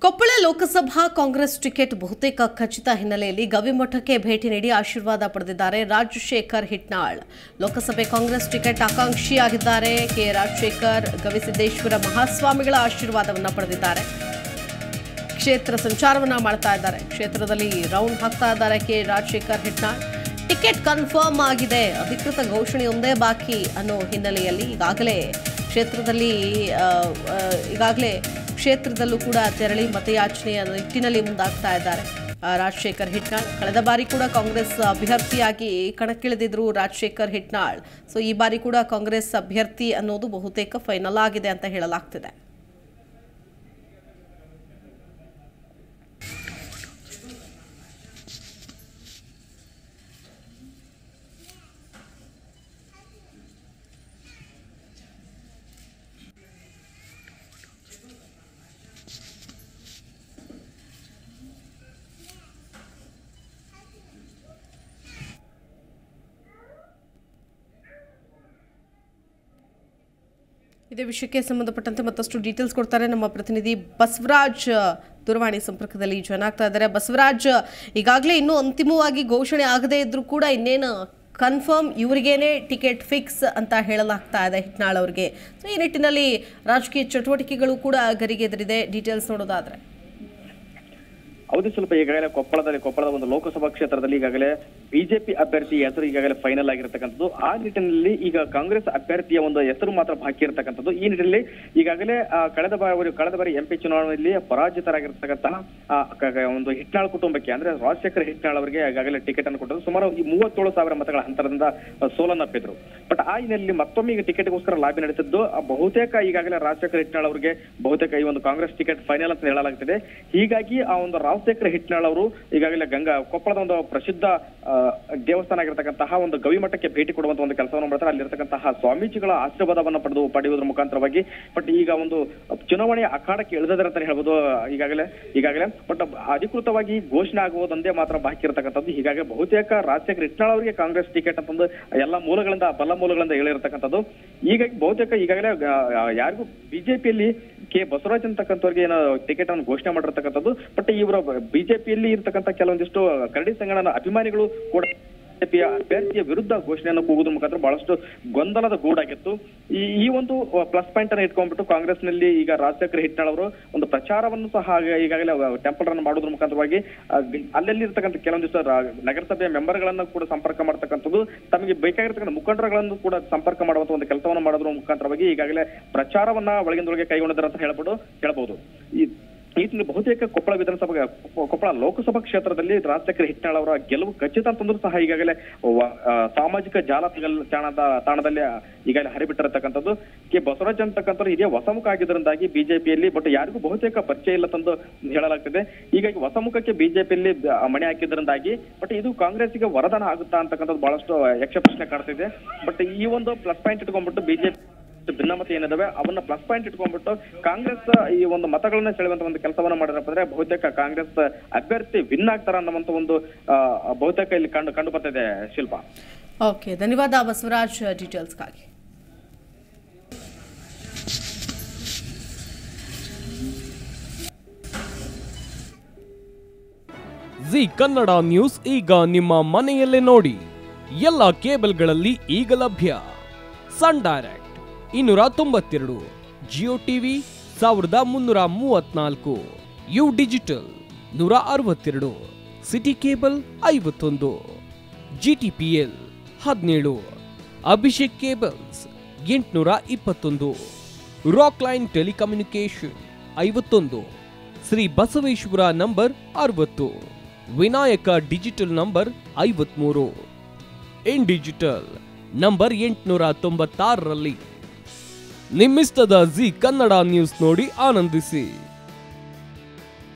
Koppal Lok Sabha Congress ticket ಬಹುತೇಕ ಖಚಿತ ಹಿನ್ನೆಲೆಯಲ್ಲಿ ಗವಿಮಠಕ್ಕೆ ಭೇಟಿ ನೀಡಿ ಆಶೀರ್ವಾದ ಪಡೆದಿದ್ದಾರೆ ರಾಜಶೇಖರ್ ಹಿಟ್ನಾಳ್ ಲೋಕಸಭೆ ಕಾಂಗ್ರೆಸ್ ಟಿಕೆಟ್ ಆಕಾಂಕ್ಷಿಯಾಗಿದ್ದಾರೆ ಕೆ ರಾಜಶೇಖರ್ ಗವಿಸಿದ್ದೇಶ್ವರ ಮಹಾಸ್ವಾಮಿಗಳ ಆಶೀರ್ವಾದವನ್ನ ಪಡೆದಿದ್ದಾರೆ ಕ್ಷೇತ್ರ ಸಂಚಾರವನ್ನ ಮಾಡ್ತಾ ಇದ್ದಾರೆ ಕ್ಷೇತ್ರದಲ್ಲಿ ರೌಂಡ್ ಹಾಕ್ತಾ ಇದ್ದಾರೆ K Rajashekhar Hitnal ticket confirm ಆಗಿದೆ ಅಧಿಕೃತ ಘೋಷಣೆಯೊಂದೇ ಬಾಕಿ ಅನ್ನೋ ಹಿನ್ನೆಲೆಯಲ್ಲಿ ಈಗಾಗಲೇ ಕ್ಷೇತ್ರದಲ್ಲಿ ಆ, ಆ, ಈಗಾಗಲೇ ಕ್ಷೇತ್ರದಲ್ಲೂ ಕೂಡ ತೆರಳಿ ಮತಯಾಚನೆಯ ನಿಟ್ಟಿನಲ್ಲಿ ಮುಂದಾಗ್ತಾ ಇದ್ದಾರೆ ಆ, ರಾಜಶೇಖರ್ ಹಿಟ್ನಾಳ್ ಕಳೆದ ಬಾರಿ ಕೂಡ ಕಾಂಗ್ರೆಸ್ ಅಭ್ಯರ್ಥಿಯಾಗಿ ಕಣಕ್ಕಿಳಿದಿದ್ರು ರಾಜಶೇಖರ್ ಹಿಟ್ನಾಳ್ ಸೊ ಈ ಬಾರಿ ಕೂಡ ಕಾಂಗ್ರೆಸ್ ಅಭ್ಯರ್ಥಿ ಅನ್ನೋದು ಬಹುತೇಕ ಫೈನಲ್ ಆಗಿದೆ ಅಂತ ಹೇಳಲಾಗ್ತಿದೆ ಇದೇ ವಿಷಯಕ್ಕೆ ಸಂಬಂಧಪಟ್ಟಂತೆ ಮತ್ತಷ್ಟು ಡೀಟೇಲ್ಸ್ ಕೊಡ್ತಾರೆ ನಮ್ಮ ಪ್ರತಿನಿಧಿ ಬಸವರಾಜ್ ದೂರವಾಣಿ ಸಂಪರ್ಕದಲ್ಲಿ ಜಾಯ್ನ್ ಆಗ್ತಾ ಇದ್ದಾರೆ ಬಸವರಾಜ್ ಈಗಾಗಲೇ ಇನ್ನೂ ಅಂತಿಮವಾಗಿ ಘೋಷಣೆ ಆಗದೇ ಇದ್ರೂ ಕೂಡ ಇನ್ನೇನು ಕನ್ಫರ್ಮ್ ಇವರಿಗೇನೆ ಟಿಕೆಟ್ ಫಿಕ್ಸ್ ಅಂತ ಹೇಳಲಾಗ್ತಾ ಇದೆ ಹಿಟ್ನಾಳ್ ಅವ್ರಿಗೆ ಸೊ ಈ ನಿಟ್ಟಿನಲ್ಲಿ ರಾಜಕೀಯ ಚಟುವಟಿಕೆಗಳು ಕೂಡ ಗರಿಗೆದರಿದೆ ಡೀಟೇಲ್ಸ್ ನೋಡೋದಾದ್ರೆ ಹೌದು ಸ್ವಲ್ಪ ಈಗಾಗಲೇ ಕೊಪ್ಪಳದಲ್ಲಿ ಕೊಪ್ಪಳದ ಒಂದು ಲೋಕಸಭಾ ಕ್ಷೇತ್ರದಲ್ಲಿ ಈಗಾಗಲೇ ಬಿಜೆಪಿ ಅಭ್ಯರ್ಥಿ ಹೆಸರು ಈಗಾಗಲೇ ಫೈನಲ್ ಆಗಿರತಕ್ಕಂಥದ್ದು ಆ ನಿಟ್ಟಿನಲ್ಲಿ ಈಗ ಕಾಂಗ್ರೆಸ್ ಅಭ್ಯರ್ಥಿಯ ಒಂದು ಹೆಸರು ಮಾತ್ರ ಬಾಕಿ ಇರತಕ್ಕಂಥದ್ದು ಈ ನಿಟ್ಟಿನಲ್ಲಿ ಈಗಾಗಲೇ ಆ, ಕಳೆದ ಬಾರಿ ಕಳೆದ ಬಾರಿ ಎಂಪಿ ಚುನಾವಣೆಯಲ್ಲಿ ಪರಾಜಿತರಾಗಿರ್ತಕ್ಕಂತಹ ಆ, ಕ- ಕ- ಒಂದು ಹಿಟ್ನಾಳ್ ಕುಟುಂಬಕ್ಕೆ ಅಂದ್ರೆ ರಾಜಶೇಖರ್ ಹಿಟ್ನಾಳ್ ಅವರಿಗೆ ಈಗಾಗಲೇ ಟಿಕೆಟ್ ಅನ್ನು ಕೊಟ್ಟರು ಸುಮಾರು ಈ ಮೂವತ್ತೇಳು ಸಾವಿರ ಮತಗಳ ಅಂತರದಿಂದ ಆ, ಸೋಲನ್ನಪ್ಪಿದ್ರು ಬಟ್ ಆ ಹಿನ್ನೆಲೆಯಲ್ಲಿ ಮತ್ತೊಮ್ಮೆ ಈಗ ಟಿಕೆಟ್ಗೋಸ್ಕರ ಲಾಬಿ ನಡೆಸಿದ್ದು ಆ, ಬಹುತೇಕ ಈಗಾಗಲೇ ರಾಜಶೇಖರ್ ಹಿಟ್ನಾಳ್ ಅವರಿಗೆ ಬಹುತೇಕ ಈ ಒಂದು ಕಾಂಗ್ರೆಸ್ ಟಿಕೆಟ್ ಫೈನಲ್ ಅಂತ ಹೇಳಲಾಗ್ತಿದೆ ಹೀಗಾಗಿ ಆ ಒಂದು ರಾಜಶೇಖರ್ ಹಿಟ್ನಾಳ್ ಅವರು ಈಗಾಗಲೇ ಗಂಗಾ ಕೊಪ್ಪಳದ ಒಂದು ಪ್ರಸಿದ್ಧ ಆ, ದೇವಸ್ಥಾನ ಆಗಿರತಕ್ಕಂತಹ ಒಂದು ಗವಿಮಠಕ್ಕೆ ಭೇಟಿ ಕೊಡುವಂತ ಒಂದು ಕೆಲಸವನ್ನು ಮಾಡ್ತಾರೆ ಅಲ್ಲಿರ್ತಕ್ಕಂತಹ ಸ್ವಾಮೀಜಿಗಳ ಆಶೀರ್ವಾದವನ್ನು ಪಡೆದು ಪಡೆಯುವುದರ ಮುಖಾಂತರವಾಗಿ ಬಟ್ ಈಗ ಒಂದು ಚುನಾವಣೆಯ ಅಖಾಡಕ್ಕೆ ಇಳಿದಿದ್ದಾರೆ ಅಂತ ಹೇಳ್ಬೋದು ಈಗಾಗಲೇ ಈಗಾಗಲೇ ಬಟ್ ಅಧಿಕೃತವಾಗಿ ಘೋಷಣೆ ಆಗುವುದೊಂದೇ ಮಾತ್ರ ಬಾಕಿ ಇರತಕ್ಕಂಥದ್ದು ಹೀಗಾಗಿ ಬಹುತೇಕ ರಾಜಶೇಖರ್ ಹಿಟ್ನಾಳ್ ಅವರಿಗೆ ಕಾಂಗ್ರೆಸ್ ಟಿಕೆಟ್ ಅಂತಂದು ಎಲ್ಲ ಮೂಲಗಳಿಂದ ಬಲ್ಲ ಮೂಲಗಳಿಂದ ಹೇಳಿರ್ತಕ್ಕಂಥದ್ದು ಹೀಗಾಗಿ ಬಹುತೇಕ ಈಗಾಗಲೇ ಆ, ಯಾರಿಗೂ ಬಿಜೆಪಿಯಲ್ಲಿ ಕೆ ಬಸವರಾಜ್ ಅಂತಕ್ಕಂಥವ್ರಿಗೆ ಏನೋ ಟಿಕೆಟ್ ಅನ್ನು ಘೋಷಣೆ ಮಾಡಿರ್ತಕ್ಕಂಥದ್ದು ಬಟ್ ಇವರ ಬಿಜೆಪಿಯಲ್ಲಿ ಇರ್ತಕ್ಕಂಥ ಕೆಲವೊಂದಿಷ್ಟು ಕರಡಿ ಸಂಗಡನ ಅಭಿಮಾನಿಗಳು ಕೂಡ ಬಿಜೆಪಿಯ ಅಭ್ಯರ್ಥಿಯ ವಿರುದ್ಧ ಘೋಷಣೆಯನ್ನು ಕೂಗುವುದ್ರ ಮುಖಾಂತರ ಬಹಳಷ್ಟು ಗೊಂದಲದ ಗೂಡಾಗಿತ್ತು ಈ ಈ ಒಂದು ಪ್ಲಸ್ ಪಾಯಿಂಟ್ ಅನ್ನು ಇಟ್ಕೊಂಡ್ಬಿಟ್ಟು ಕಾಂಗ್ರೆಸ್ನಲ್ಲಿ ಈಗ ರಾಜಶೇಖರ್ ಹಿಟ್ನಾಳ್ ಅವರು ಒಂದು ಪ್ರಚಾರವನ್ನು ಸಹ ಆಗ- ಈಗಾಗಲೇ ಟೆಂಪಲ್ ರನ್ ಮಾಡೋದ್ರ ಮುಖಾಂತರವಾಗಿ ಆ, ಅಲ್ಲಲ್ಲಿ ಇರ್ತಕ್ಕಂಥ ಕೆಲವೊಂದಿಷ್ಟು ರಾ- ನಗರಸಭೆಯ ಮೆಂಬರ್ಗಳನ್ನ ಕೂಡ ಸಂಪರ್ಕ ಮಾಡ್ತಕ್ಕಂಥದ್ದು ತಮಗೆ ಬೇಕಾಗಿರ್ತಕ್ಕಂಥ ಮುಖಂಡರುಗಳನ್ನು ಕೂಡ ಸಂಪರ್ಕ ಮಾಡುವಂತ ಒಂದು ಕೆಲಸವನ್ನು ಮಾಡೋದ್ರ ಮುಖಾಂತರವಾಗಿ ಈಗಾಗಲೇ ಪ್ರಚಾರವನ್ನ ಒಳಗಿಂದೊಳಗೆ ಕೈಗೊಂಡಿದ್ದಾರೆ ಅಂತ ಹೇಳ್ಬೋದು ಹೇಳ್ಬೋದು ಈ ಈ ತಿಂಗಳು ಬಹುತೇಕ ಕೊಪ್ಪಳ ವಿಧಾನಸಭಾ ಕೊಪ್ಪಳ ಲೋಕಸಭಾ ಕ್ಷೇತ್ರದಲ್ಲಿ ರಾಜಶೇಖರ್ ಹಿಟ್ನಾಳ್ ಅವರ ಗೆಲುವು ಖಚಿತ ಅಂತಂದ್ರೂ ಸಹ ಈಗಾಗಲೇ ವ- ಆ, ಸಾಮಾಜಿಕ ಜಾಲತಾಣ ತಾಣದ ತಾಣದಲ್ಲಿ ಈಗಾಗಲೇ ಹರಿಬಿಟ್ಟಿರತಕ್ಕಂಥದ್ದು ಕೆ ಬಸವರಾಜ್ ಅಂತಕ್ಕಂಥವ್ರು ಇದೇ ಹೊಸಮುಖ ಆಗಿದ್ದರಿಂದಾಗಿ ಬಿಜೆಪಿಯಲ್ಲಿ ಬಟ್ ಯಾರಿಗೂ ಬಹುತೇಕ ಪರಿಚಯ ಇಲ್ಲ ತಂದು ಹೇಳಲಾಗ್ತಿದೆ ಹೀಗಾಗಿ ಹೊಸಮುಖಕ್ಕೆ ಬಿಜೆಪಿಯಲ್ಲಿ ಮಣೆ ಹಾಕಿದ್ರಿಂದಾಗಿ ಬಟ್ ಇದು ಕಾಂಗ್ರೆಸ್ಗೆ ವರದಾನ ಆಗುತ್ತಾ ಅಂತಕ್ಕಂಥದ್ದು ಬಹಳಷ್ಟು ಯಕ್ಷ ಪ್ರಶ್ನೆ ಕಾಡ್ತಿದೆ ಬಟ್ ಈ ಒಂದು ಪ್ಲಸ್ ಪಾಯಿಂಟ್ ಇಟ್ಕೊಂಡ್ಬಿಟ್ಟು ಬಿಜೆಪಿ ಭಿನ್ನಮತ ಏನಿದಾವೆ ಅವನ್ನ ಪ್ಲಸ್ ಪಾಯಿಂಟ್ ಇಟ್ಕೊಂಡ್ಬಿಟ್ಟು ಕಾಂಗ್ರೆಸ್ ಈ ಒಂದು ಮತಗಳನ್ನ ಸೆಳೆಯುವಂತ ಒಂದು ಕೆಲಸವನ್ನ ಮಾಡಿದ್ರಪ್ಪ ಅಂದ್ರೆ ಬಹುತೇಕ ಕಾಂಗ್ರೆಸ್ ಅಭ್ಯರ್ಥಿ ವಿನ್ ಆಗ್ತಾರ ಅನ್ನುವಂತ ಒಂದು ಆ, ಬಹುತೇಕ ಇಲ್ಲಿ ಕಂಡು ಕಂಡು ಬರ್ತಿದೆ ಶಿಲ್ಪ ಓಕೆ ಧನ್ಯವಾದ ಬಸವರಾಜ್ ಡೀಟೇಲ್ಸ್ಗಾಗಿ ಜಿ ಕನ್ನಡ ನ್ಯೂಸ್ ಈಗ ನಿಮ್ಮ ಮನೆಯಲ್ಲೇ ನೋಡಿ ಎಲ್ಲ ಕೇಬಲ್ಗಳಲ್ಲಿ ಈಗ ಲಭ್ಯ ಸನ್ ಡೈರೆಕ್ಟ್ ಇನ್ನೂರ ತೊಂಬತ್ತೆರಡು ಜಿಯೋ ಟಿವಿ ಸಾವಿರದ ಮುನ್ನೂರ ಮೂವತ್ನಾಲ್ಕು ಯು ಡಿಜಿಟಲ್ ನೂರ ಅರವತ್ತೆರಡು ಸಿಟಿ ಕೇಬಲ್ ಐವತ್ತೊಂದು ಜಿ ಟಿ ಪಿ ಎಲ್ ಹದಿನೇಳು ಅಭಿಷೇಕ್ ಕೇಬಲ್ಸ್ ಎಂಟುನೂರ ಇಪ್ಪತ್ತೊಂದು ರಾಕ್ ಲೈನ್ ಟೆಲಿಕಮ್ಯುನಿಕೇಶನ್ ಐವತ್ತೊಂದು ಶ್ರೀ ಬಸವೇಶ್ವರ ನಂಬರ್ ಅರವತ್ತು ವಿನಾಯಕ ಡಿಜಿಟಲ್ ನಂಬರ್ ಐವತ್ಮೂರು ಇನ್ ಡಿಜಿಟಲ್ ನಂಬರ್ ಎಂಟುನೂರ ತೊಂಬತ್ತಾರರಲ್ಲಿ ನಿಮ್ಮಿಸ್ತದ ಜಿ ಕನ್ನಡ ನ್ಯೂಸ್ ನೋಡಿ ಆನಂದಿಸಿ